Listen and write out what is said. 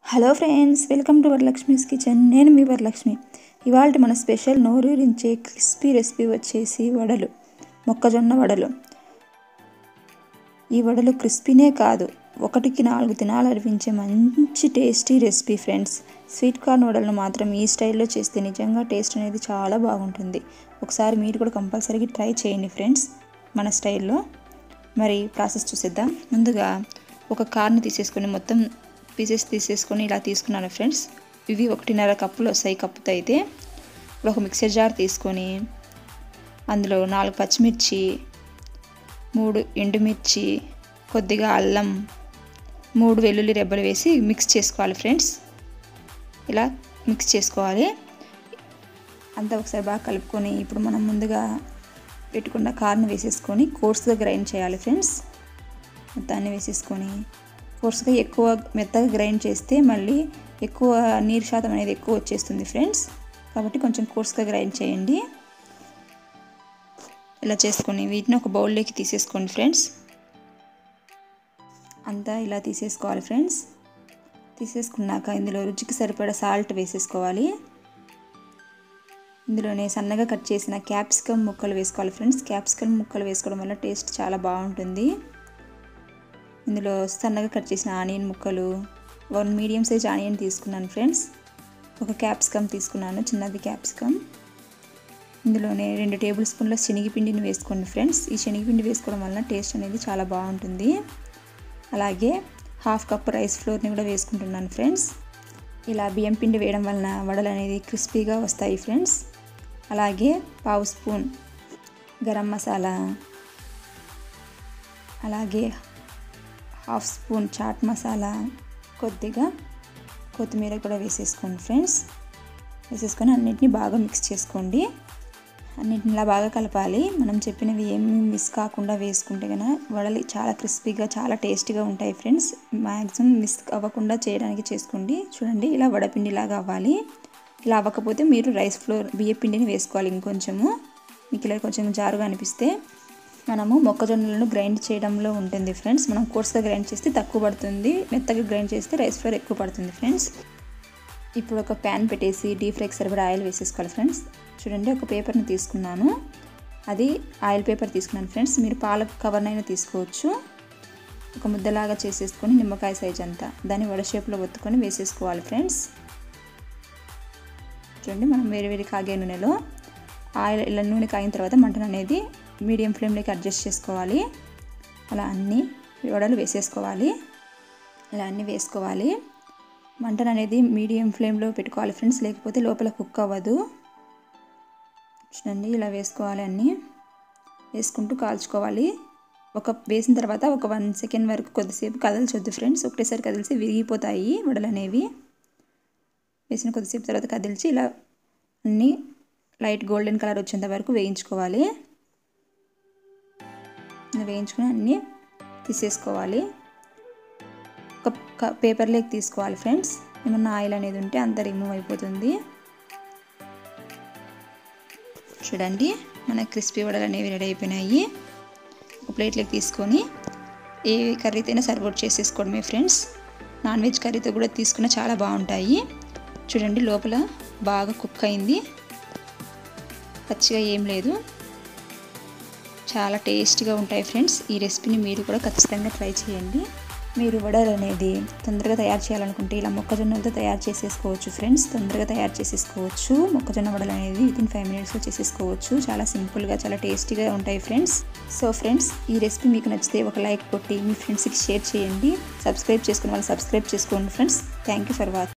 hello friends welcome to Varalakshmi's kitchen నేను మీ వరలక్ష్మి ఇవాళ మన స్పెషల్ నోరూరించే క్రిస్పీ రెసిపీ వచ్చేసి వడలు మొక్కజొన్న వడలు ఈ వడలు క్రిస్పీనే కాదు ఒకటికి నాలుగు తినాలనిపించే మంచి tasty recipe friends sweet corn వడలను మాత్రం ఈ స్టైల్లో చేస్తే నిజంగా టేస్ట్ అనేది చాలా బాగుంటుంది ఒకసారి మీరు కూడా కంపల్సరీగా ట్రై చేయండి ఫ్రెండ్స్ మన స్టైల్లో మరి ప్రాసెస్ చూసేద్దాం ముందుగా ఒక కార్ని తీసేసుకొని మొత్తం పీసెస్ తీసేసుకొని ఇలా తీసుకున్నాను ఫ్రెండ్స్ ఇవి ఒకటిన్నర కప్పులు వస్తాయి కప్పుతో అయితే ఇప్పుడు ఒక మిక్సర్ జార్ తీసుకొని అందులో నాలుగు పచ్చిమిర్చి మూడు ఎండుమిర్చి కొద్దిగా అల్లం మూడు వెల్లుల్లి రెబ్బలు వేసి మిక్స్ చేసుకోవాలి ఫ్రెండ్స్ ఇలా మిక్స్ చేసుకోవాలి అంతా ఒకసారి బాగా కలుపుకొని ఇప్పుడు మనం ముందుగా పెట్టుకున్న కార్ని వేసేసుకొని కోర్స్గా గ్రైండ్ చేయాలి ఫ్రెండ్స్ మొత్తాన్ని వేసేసుకొని కోర్స్గా ఎక్కువ మెత్తగా గ్రైండ్ చేస్తే మళ్ళీ ఎక్కువ నీరు శాతం అనేది ఎక్కువ వచ్చేస్తుంది ఫ్రెండ్స్ కాబట్టి కొంచెం కోర్స్గా గ్రైండ్ చేయండి ఇలా చేసుకొని వీటిని ఒక బౌల్లోకి తీసేసుకోండి ఫ్రెండ్స్ అంతా ఇలా తీసేసుకోవాలి ఫ్రెండ్స్ తీసేసుకున్నాక ఇందులో రుచికి సరిపడా సాల్ట్ వేసేసుకోవాలి ఇందులోనే సన్నగా కట్ చేసిన క్యాప్సికమ్ ముక్కలు వేసుకోవాలి ఫ్రెండ్స్ క్యాప్సికమ్ ముక్కలు వేసుకోవడం వల్ల టేస్ట్ చాలా బాగుంటుంది ఇందులో సన్నగా కట్ చేసిన ఆనియన్ ముక్కలు వన్ మీడియం సైజ్ ఆనియన్ తీసుకున్నాను ఫ్రెండ్స్ ఒక క్యాప్సికమ్ తీసుకున్నాను చిన్నది క్యాప్సికమ్ ఇందులోనే రెండు టేబుల్ స్పూన్ల శనగపిండిని వేసుకోండి ఫ్రెండ్స్ ఈ శనగపిండి వేసుకోవడం వల్ల టేస్ట్ అనేది చాలా బాగుంటుంది అలాగే హాఫ్ కప్ రైస్ ఫ్లోర్ని కూడా వేసుకుంటున్నాను ఫ్రెండ్స్ ఇలా బియ్యం పిండి వేయడం వలన వడలు అనేది క్రిస్పీగా వస్తాయి ఫ్రెండ్స్ అలాగే పావు స్పూన్ గరం మసాలా అలాగే హాఫ్ స్పూన్ చాట్ మసాలా కొద్దిగా కొత్తిమీర కూడా వేసేసుకోండి ఫ్రెండ్స్ వేసేసుకొని అన్నిటిని బాగా మిక్స్ చేసుకోండి అన్నిటిని ఇలా బాగా కలపాలి మనం చెప్పినవి ఏమి మిస్ కాకుండా వేసుకుంటే కనుక వడలు చాలా క్రిస్పీగా చాలా టేస్టీగా ఉంటాయి ఫ్రెండ్స్ మ్యాక్సిమం మిస్ అవ్వకుండా చేయడానికి చేసుకోండి చూడండి ఇలా వడపిండిలాగా అవ్వాలి ఇలా అవ్వకపోతే మీరు రైస్ ఫ్లోర్ బియ్య పిండిని వేసుకోవాలి ఇంకొంచెము మీకు ఇలా కొంచెం జారుగా అనిపిస్తే మనము మొక్కజొన్నలను గ్రైండ్ చేయడంలో ఉంటుంది ఫ్రెండ్స్ మనం కోర్స్గా గ్రైండ్ చేస్తే తక్కువ పడుతుంది మెత్తగా గ్రైండ్ చేస్తే రైస్ ఫ్లోర్ ఎక్కువ పడుతుంది ఫ్రెండ్స్ ఇప్పుడు ఒక ప్యాన్ పెట్టేసి డీప్ ఫ్రైకి సరిపడా ఆయిల్ వేసేసుకోవాలి ఫ్రెండ్స్ చూడండి ఒక పేపర్ని తీసుకున్నాను అది ఆయిల్ పేపర్ తీసుకున్నాను ఫ్రెండ్స్ మీరు పాల కవర్నైనా తీసుకోవచ్చు ఒక ముద్దలాగా చేసేసుకొని నిమ్మకాయ సైజ్ అంతా దాన్ని వడ షేప్లో ఒత్తుకొని వేసేసుకోవాలి ఫ్రెండ్స్ చూడండి మనం వేడి వేడి కాగే నూనెలో ఆయిల్ ఇలా నూనె కాగిన తర్వాత మంటను అనేది మీడియం ఫ్లేమ్లోకి అడ్జస్ట్ చేసుకోవాలి అలా అన్నీ వడలు వేసేసుకోవాలి ఇలా అన్నీ వేసుకోవాలి మంటను అనేది మీడియం ఫ్లేమ్లో పెట్టుకోవాలి ఫ్రెండ్స్ లేకపోతే లోపల కుక్ అవ్వదు చూడండి ఇలా వేసుకోవాలి అన్నీ వేసుకుంటూ కాల్చుకోవాలి ఒక వేసిన తర్వాత ఒక వన్ సెకండ్ వరకు కొద్దిసేపు కదల్చొద్దు ఫ్రెండ్స్ ఒకటేసారి కదిలిసి విరిగిపోతాయి వడలు అనేవి వేసిన కొద్దిసేపు తర్వాత కదిల్చి ఇలా అన్నీ లైట్ గోల్డెన్ కలర్ వచ్చేంత వరకు వేయించుకోవాలి వేయించుకుని అన్నీ తీసేసుకోవాలి ఒక పేపర్లోకి తీసుకోవాలి ఫ్రెండ్స్ ఏమన్నా ఆయిల్ అనేది ఉంటే అంత రిమూవ్ అయిపోతుంది చూడండి మన క్రిస్పీ వడలు అనేవి రెడీ అయిపోయినాయి ఒక ప్లేట్లోకి తీసుకొని ఏ కర్రీతో అయినా సర్వ్ చేసేసుకోవడమే ఫ్రెండ్స్ నాన్ వెజ్ కర్రీతో కూడా తీసుకున్న చాలా బాగుంటాయి చూడండి లోపల బాగా కుక్ అయింది పచ్చిగా ఏం లేదు చాలా టేస్టీగా ఉంటాయి ఫ్రెండ్స్ ఈ రెసిపీని మీరు కూడా ఖచ్చితంగా ట్రై చేయండి మీరు వడలు అనేది తొందరగా తయారు చేయాలనుకుంటే ఇలా మొక్కజొన్నలతో తయారు చేసేసుకోవచ్చు ఫ్రెండ్స్ తొందరగా తయారు చేసేసుకోవచ్చు మొక్కజొన్న వడలు అనేది వితిన్ ఫైవ్ మినిట్స్లో చేసేసుకోవచ్చు చాలా సింపుల్గా చాలా టేస్టీగా ఉంటాయి ఫ్రెండ్స్ సో ఫ్రెండ్స్ ఈ రెసిపీ మీకు నచ్చితే ఒక లైక్ కొట్టి మీ ఫ్రెండ్స్కి షేర్ చేయండి సబ్స్క్రైబ్ చేసుకుని వాళ్ళు సబ్స్క్రైబ్ చేసుకోండి friends thank you for watching